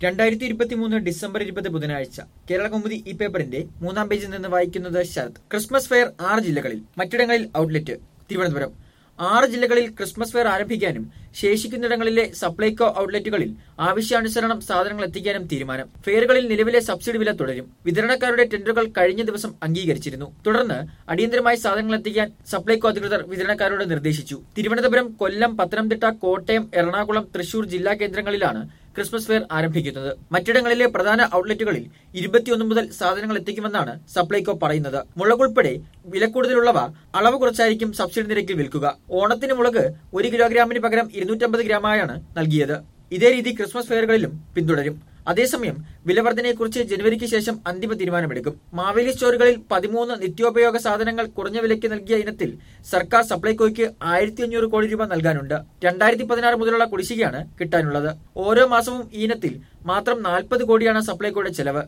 രണ്ടായിരത്തി ഇരുപത്തി മൂന്ന് ഡിസംബർ ഇരുപത് ബുധനാഴ്ച കേരള കൗമുദി ഈ പേപ്പറിന്റെ മൂന്നാം പേജിൽ നിന്ന് വായിക്കുന്നത് ശരത് ക്രിസ്മസ് ഫെയർ ആറ് ജില്ലകളിൽ മറ്റിടങ്ങളിൽ ഔട്ട്ലെറ്റ് തിരുവനന്തപുരം ആറ് ജില്ലകളിൽ ക്രിസ്മസ് ഫെയർ ആരംഭിക്കാനും ശേഷിക്കുന്നിടങ്ങളിലെ സപ്ലൈകോ ഔട്ട്ലെറ്റുകളിൽ ആവശ്യാനുസരണം സാധനങ്ങൾ എത്തിക്കാനും തീരുമാനം ഫെയറുകളിൽ നിലവിലെ സബ്സിഡി വില തുടരും വിതരണക്കാരുടെ ടെൻഡറുകൾ കഴിഞ്ഞ ദിവസം അംഗീകരിച്ചിരുന്നു തുടർന്ന് അടിയന്തരമായി സാധനങ്ങൾ എത്തിക്കാൻ സപ്ലൈകോ അധികൃതർ വിതരണക്കാരോട് നിർദ്ദേശിച്ചു തിരുവനന്തപുരം കൊല്ലം പത്തനംതിട്ട കോട്ടയം എറണാകുളം തൃശൂർ ജില്ലാ കേന്ദ്രങ്ങളിലാണ് ക്രിസ്മസ് ഫെയർ ആരംഭിക്കുന്നത് മറ്റിടങ്ങളിലെ പ്രധാന ഔട്ട്ലെറ്റുകളിൽ ഇരുപത്തിയൊന്ന് മുതൽ സാധനങ്ങൾ എത്തിക്കുമെന്നാണ് സപ്ലൈകോ പറയുന്നത് മുളക് ഉൾപ്പെടെ വില കൂടുതലുള്ളവ അളവ് കുറച്ചായിരിക്കും സബ്സിഡി നിരക്കിൽ വിൽക്കുക ഓണത്തിന് മുളക് ഒരു കിലോഗ്രാമിന് പകരം ഇരുന്നൂറ്റമ്പത് ഗ്രാമായാണ് നൽകിയത് ഇതേ രീതി ക്രിസ്മസ് ഫെയറുകളിലും പിന്തുടരും അതേസമയം വിലവർധനയെക്കുറിച്ച് ജനുവരിക്ക് ശേഷം അന്തിമ തീരുമാനമെടുക്കും മാവേലി സ്റ്റോറുകളിൽ പതിമൂന്ന് നിത്യോപയോഗ സാധനങ്ങൾ കുറഞ്ഞ വിലയ്ക്ക് നൽകിയ ഇനത്തിൽ സർക്കാർ സപ്ലൈകോയ്ക്ക് ആയിരത്തി അഞ്ഞൂറ് കോടി രൂപ നൽകാനുണ്ട് രണ്ടായിരത്തി പതിനാറ് മുതലുള്ള കുടിശ്ശികയാണ് കിട്ടാനുള്ളത് ഓരോ മാസവും ഈ ഇനത്തിൽ മാത്രം നാൽപ്പത് കോടിയാണ് സപ്ലൈകോയുടെ ചെലവ്